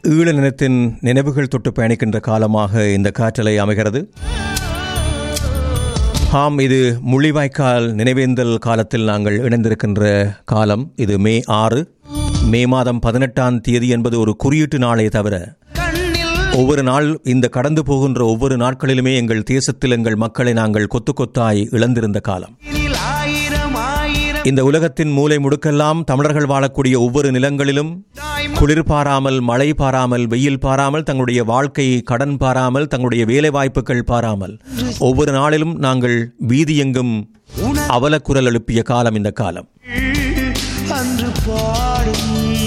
ஈழ நிலத்தின் நினைவுகள் தொட்டு பயணிக்கின்ற காலமாக இந்த காற்றலை அமைகிறது ஆம் இது முள்ளிவாய்க்கால் நினைவேந்தல் காலத்தில் நாங்கள் இணைந்திருக்கின்ற காலம் இது மே ஆறு மே மாதம் பதினெட்டாம் தேதி என்பது ஒரு குறியீட்டு நாளே தவிர ஒவ்வொரு நாள் இந்த கடந்து போகின்ற ஒவ்வொரு நாட்களிலுமே எங்கள் தேசத்தில் எங்கள் மக்களை நாங்கள் கொத்து கொத்தாய் இழந்திருந்த காலம் ஆயிரம் ஆயிரம் இந்த உலகத்தின் மூலை முடுக்கெல்லாம் தமிழர்கள் வாழக்கூடிய ஒவ்வொரு நிலங்களிலும் குளிர் பாராமல் மழை பாராமல் வெயில் பாராமல் தங்களுடைய வாழ்க்கை கடன் பாராமல் தங்களுடைய வேலை வாய்ப்புகள் பாராமல் ஒவ்வொரு நாளிலும் நாங்கள் வீதி எங்கும் அவலக்குரல் எழுப்பிய காலம் இந்த காலம் அன்று பாடும்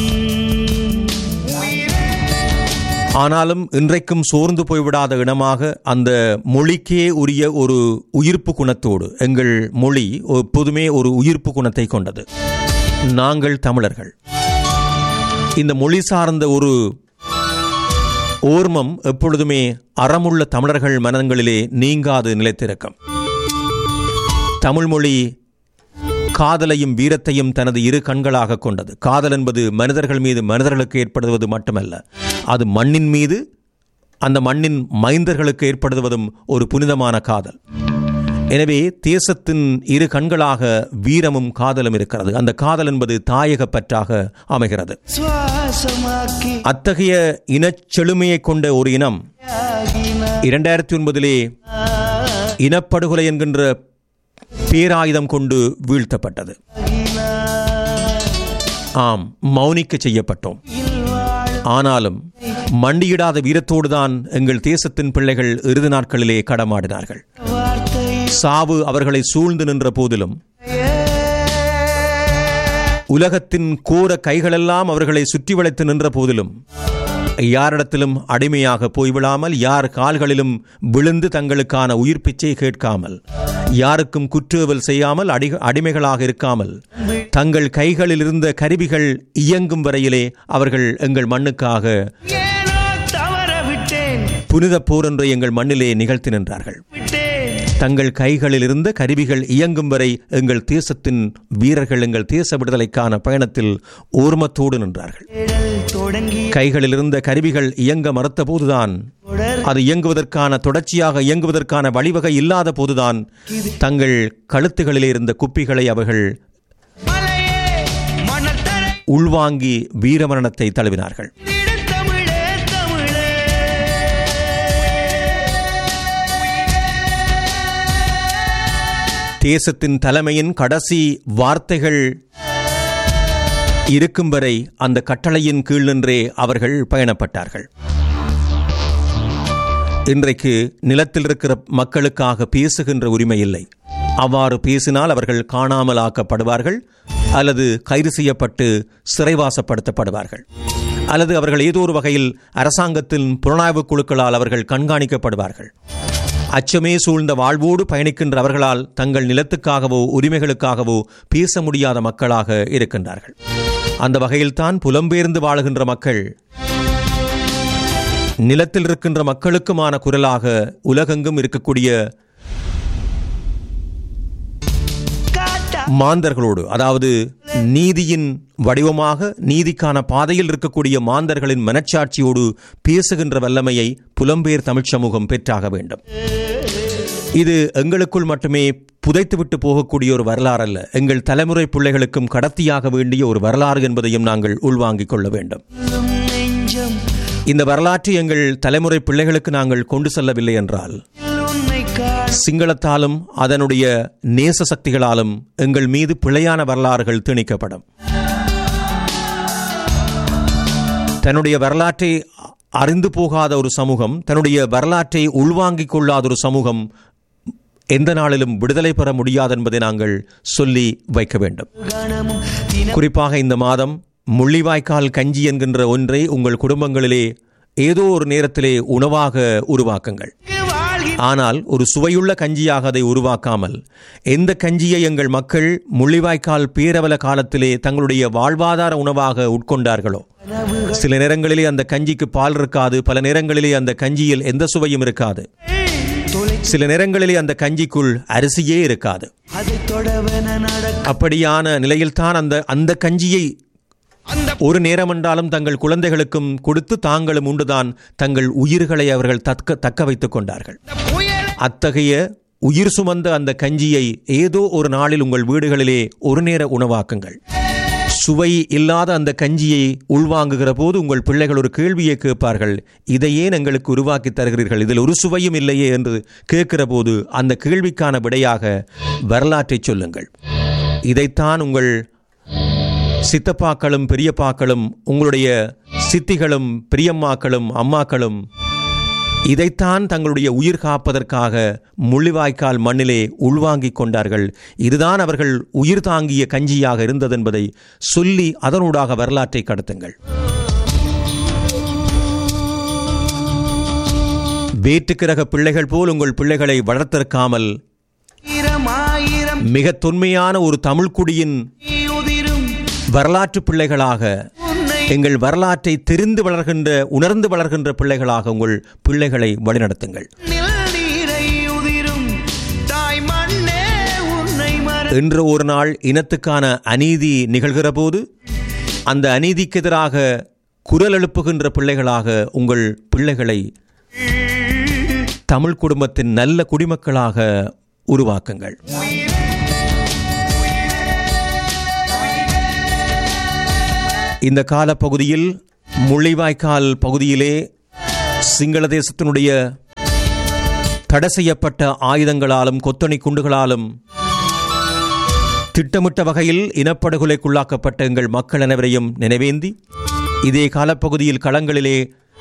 ஆனாலும் இன்றைக்கும் சோர்ந்து போய்விடாத இனமாக அந்த மொழிக்கே உரிய ஒரு உயிர்ப்பு குணத்தோடு எங்கள் மொழி எப்போதுமே ஒரு உயிர்ப்பு குணத்தை கொண்டது நாங்கள் தமிழர்கள் இந்த மொழி சார்ந்த ஒரு ஓர்மம் எப்பொழுதுமே அறமுள்ள தமிழர்கள் மனங்களிலே நீங்காது நிலைத்திருக்கும் தமிழ் மொழி காதலையும் வீரத்தையும் தனது இரு கண்களாக கொண்டது காதல் என்பது மனிதர்கள் மீது மனிதர்களுக்கு ஏற்படுவது மட்டுமல்ல அது மண்ணின் மீது அந்த மண்ணின் மைந்தர்களுக்கு ஏற்படுவதும் ஒரு புனிதமான காதல் எனவே தேசத்தின் இரு கண்களாக வீரமும் காதலும் இருக்கிறது அந்த காதல் என்பது தாயக பற்றாக அமைகிறது சுவாசமாக்கி அத்தகைய இனச் செழுமையை கொண்ட ஒரு இனம் இரண்டாயிரத்தி ஒன்பதிலே இனப்படுகொலை என்கின்ற பேராயுதம் கொண்டு வீழ்த்தப்பட்டது ஆம் மௌனிக்க செய்யப்பட்டோம் ஆனாலும் மண்டியிடாத வீரத்தோடுதான் எங்கள் தேசத்தின் பிள்ளைகள் இறுதி நாட்களிலே கடமாடினார்கள் வார்த்தை சாவு அவர்களை சூழ்ந்து நின்ற போதிலும் உலகத்தின் கோர கைகளெல்லாம் அவர்களை சுற்றி வளைத்து நின்ற போதிலும் யாரிடத்திலும் அடிமையாக போய்விடாமல் யார் கால்களிலும் விழுந்து தங்களுக்கான உயிர் பிச்சை கேட்காமல் யாருக்கும் குற்றவல் செய்யாமல் அடி அடிமைகளாக இருக்காமல் தங்கள் கைகளில் இருந்த கருவிகள் இயங்கும் வரையிலே அவர்கள் எங்கள் மண்ணுக்காக ஏனோ தவற விட்டேன் புனித போர் என்று எங்கள் மண்ணிலே நிகழ்த்தி நின்றார்கள் விட்டேன் தங்கள் கைகளில் இருந்த கருவிகள் இயங்கும் வரை எங்கள் தேசத்தின் வீரர்கள் எங்கள் தேச விடுதலைக்கான பயணத்தில் ஓர்மத்தோடு நின்றார்கள் தேடல் தொடங்கி கைகளில் இருந்த கருவிகள் இயங்க மறுத்த போதுதான் தொடர் அது இயங்குவதற்கான தொடர்ச்சியாக இயங்குவதற்கான வழிவகை இல்லாத போதுதான் தங்கள் கழுத்துகளிலே இருந்த குப்பிகளை அவர்கள் மலையே மணல் தரை உள்வாங்கி வீரமரணத்தை தழுவினார்கள் தமிழே தமிழே தேசத்தின் தலைமையின் கடைசி வார்த்தைகள் இருக்கும் வரை அந்த கட்டளையின் கீழ் நின்றே அவர்கள் பயணப்பட்டார்கள் இன்றைக்கு நிலத்தில் இருக்கிற மக்களுக்காக பேசுகின்ற உரிமை இல்லை அவ்வாறு பேசினால் அவர்கள் காணாமல் ஆக்கப்படுவார்கள் அல்லது கைது செய்யப்பட்டு சிறைவாசப்படுத்தப்படுவார்கள் அல்லது அவர்கள் ஏதோ ஒரு வகையில் அரசாங்கத்தின் புலனாய்வு குழுக்களால் அவர்கள் கண்காணிக்கப்படுவார்கள் அச்சமே சூழ்ந்த வாழ்வோடு பயணிக்கின்ற அவர்களால் தங்கள் நிலத்துக்காகவோ உரிமைகளுக்காகவோ பேச முடியாத மக்களாக இருக்கின்றார்கள் அந்த வகையில்தான் புலம்பெயர்ந்து வாழுகின்ற மக்கள் நிலத்தில் இருக்கின்ற மக்களுக்குமான குரலாக உலகெங்கும் இருக்கக்கூடிய காட்டா மாந்தர்களோடு அதாவது நீதியின் வடிவமாக நீதிக்கான பாதையில் இருக்கக்கூடிய மாந்தர்களின் மனச்சாட்சியோடு பேசுகின்ற வல்லமையை புலம்பெயர் தமிழ்ச் சமூகம் பெற்றாக வேண்டும் இது எங்களுக்குள் மட்டுமே புதைத்துவிட்டு போகக்கூடிய ஒரு வரலாறு அல்ல எங்கள் தலைமுறை பிள்ளைகளுக்கும் கடத்தியாக வேண்டிய ஒரு வரலாறு என்பதையும் நாங்கள் உள்வாங்கிக் கொள்ள வேண்டும் நெஞ்சம் இந்த வரலாற்றை எங்கள் தலைமுறை பிள்ளைகளுக்கு நாங்கள் கொண்டு செல்லவில்லை என்றால் உன்னை காண சிங்களத்தாலும் அதனுடைய நேச சக்திகளாலும் எங்கள் மீது பிழையான வரலாறுகள் திணிக்கப்படும் தன்னுடைய வரலாற்றை அறிந்து போகாத ஒரு சமூகம் தன்னுடைய வரலாற்றை உள்வாங்கிக் கொள்ளாத ஒரு சமூகம் எந்த நாளிலும் விடுதலை பெற முடியாது என்பதை நாங்கள் சொல்லி வைக்க வேண்டும் கணமும் தினம் குறிப்பாக இந்த மாதம் முள்ளிவாய்க்கால் கஞ்சி என்கின்ற ஒன்றை உங்கள் குடும்பங்களிலே ஏதோ ஒரு நேரத்திலே உணவாக உருவாக்குங்கள் வாழ்கி ஆனால் ஒரு சுவையுள்ள கஞ்சியாக அதை உருவாக்காமல் எந்த கஞ்சியை எங்கள் மக்கள் முள்ளிவாய்க்கால் பேரவல காலத்திலே தங்களுடைய வாழ்வாதார உணவாக உட்கொண்டார்களோ சில நேரங்களிலே அந்த கஞ்சிக்கு பால் இருக்காது பல நேரங்களிலே அந்த கஞ்சியில் எந்த சுவையும் இருக்காது தொலை சில நேரங்களிலே அந்த கஞ்சிக்குள் அரிசியே இருக்காது அதை தொடவன நடக்க அப்படியான நிலையில்தான் அந்த அந்த கஞ்சியை அந்த ஒரு நேரமென்றாலும் தங்கள் குழந்தைகளுக்கும் கொடுத்து தாங்களும் உண்டுதான் தங்கள் உயிர்களை அவர்கள் தக்க தக்க வைத்துக் கொண்டார்கள் புயல் அத்தகைய உயிர் சுமந்த அந்த கஞ்சியை ஏதோ ஒரு நாளில் உங்கள் வீடுகளிலே ஒரு நேர உணவாக்குங்கள் சுவை இல்லாத அந்த கஞ்சியை உள்வாங்குகிற போது உங்கள் பிள்ளைகள் ஒரு கேள்வியை கேட்பார்கள் இதை ஏன் எங்களுக்கு உருவாக்கி தருகிறீர்கள் இதில் ஒரு சுவையும் இல்லையே என்று கேட்கிற போது அந்த கேள்விக்கான விடையாக வரலாற்றை சொல்லுங்கள் இதைத்தான் உங்கள் சித்தப்பாக்களும் பெரியப்பாக்களும் உங்களுடைய சித்திகளும் பிரியம்மாக்களும் அம்மாக்களும் இதைத்தான் தங்களுடைய உயிர் காப்பதற்காக முள்ளிவாய்க்கால் மண்ணிலே உள்வாங்கிக் கொண்டார்கள் இதுதான் அவர்கள் உயிர் தாங்கிய கஞ்சியாக இருந்ததென்பதை சொல்லி அதனூடாக வரலாற்றை கடத்துங்கள் வேற்றுக்கிரக பிள்ளைகள் போல் உங்கள் பிள்ளைகளை வளர்த்திருக்காமல் ஆயிரம் ஆயிரம் மிக தொன்மையான ஒரு தமிழ்க்குடியின் உதிரும் வரலாற்று பிள்ளைகளாக உன்னை எங்கள் வரலாற்றை தெரிந்து வளர்கின்ற உணர்ந்து வளர்கின்ற பிள்ளைகளாக உங்கள் பிள்ளைகளை வழிநடத்துங்கள் நில் நீரை உதிரும் தாய் மண்ணே உன்னை மற என்று ஒரு நாள் இனத்துக்கான அநீதி நிகழ்கிற போது அந்த அநீதிக்கு எதிராக குரல் எழுப்புகின்ற பிள்ளைகளாக உங்கள் பிள்ளைகளை தமிழ் குடும்பத்தின் நல்ல குடிமக்களாக உருவாக்குங்கள் இந்த காலப்பகுதியில் முள்ளிவாய்க்கால் பகுதியிலே சிங்கள தேசத்தினுடைய தடை செய்யப்பட்ட ஆயுதங்களாலும் கொத்தணி குண்டுகளாலும் திட்டமிட்ட வகையில் இனப்படுகொலைக்குள்ளாக்கப்பட்ட எங்கள் மக்கள் அனைவரையும் நினைவேந்தி இதே காலப்பகுதியில் களங்களிலே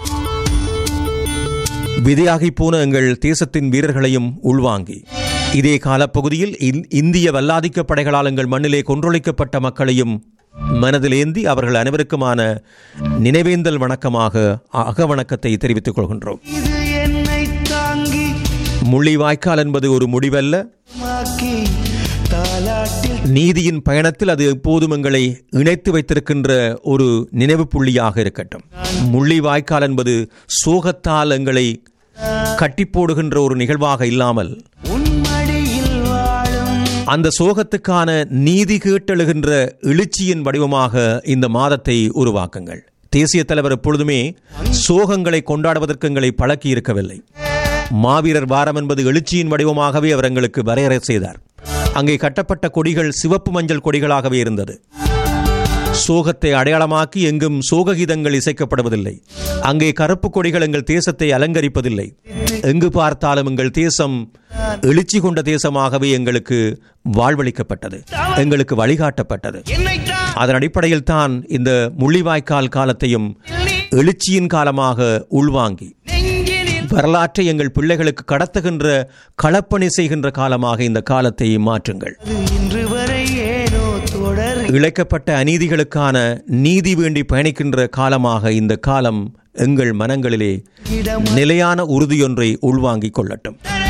விதையாகிப் போன எங்கள் தேசத்தின் வீரர்களையும் உள்வாங்கி இதே காலப்பகுதியில் இந்- இந்திய வல்லாதிக்க படைகளால் எங்கள் மண்ணிலே கொன்றொழிக்கப்பட்ட மக்களையும் மனதிலேந்தி அவர்கள் அனைவருக்குமான நினைவேந்தல் வணக்கமாக அகவணக்கத்தை தெரிவித்துக் கொள்கின்றோம் இது என்னை தாங்கி முள்ளிவாய்க்கால் என்பது ஒரு முடிவல்ல மாக்கி தாலாட்டில் நீதியின் பயணத்தில் அது எப்போதும் எங்களை இணைத்து வைத்திருக்கின்ற ஒரு நினைவு புள்ளியாக இருக்கட்டும் முள்ளிவாய்க்கால் என்பது சோகத்தால் எங்களை கட்டி போடுகின்ற ஒரு நிகழ்வாக இல்லாமல் உன் மடியில் வாழும் அந்த சோகத்துக்கான நீதி கேட்டெழுகின்ற எழுச்சியின் வடிவமாக இந்த மாதத்தை உருவாக்குங்கள் தேசிய தலைவர் எப்பொழுதுமே சோகங்களை கொண்டாடுவதற்கு எங்களை பழக்கி இருக்கவில்லை மாவீரர் வாரம் என்பது எழுச்சியின் வடிவமாகவே அவர் எங்களுக்கு வரையறை செய்தார் அங்கே கட்டப்பட்ட கொடிகள் சிவப்பு மஞ்சள் கொடிகளாகவே இருந்தது சோகத்தை அடையாளமாக்கி எங்கும் சோககீதங்கள் இசைக்கப்படுவதில்லை அங்கே கருப்பு கொடிகள் எங்கள் தேசத்தை அலங்கரிப்பதில்லை எங்கு பார்த்தாலும் எங்கள் தேசம் எழுச்சி கொண்ட தேசமாகவே எங்களுக்கு வாழ்வளிக்கப்பட்டது எங்களுக்கு வழிகாட்டப்பட்டது என்னை தான் அதன் அடிப்படையில் தான் இந்த முள்ளிவாய்க்கால் காலத்தையும் எழுச்சியின் காலமாக உள்வாங்கி நெஞ்சினில் வரலாற்றை எங்கள் பிள்ளைகளுக்கு கடத்துகின்ற களப்பணி செய்கின்ற காலமாக இந்த காலத்தை மாற்றுங்கள் அது இன்று வரை ஏனோ தொடர் இழைக்கப்பட்ட அநீதிகளுக்கான நீதி வேண்டி பயணிக்கின்ற காலமாக இந்த காலம் எங்கள் மனங்களிலே இடம் நிலையான உறுதியொன்றை உள்வாங்கிக் கொள்ளட்டும் தரை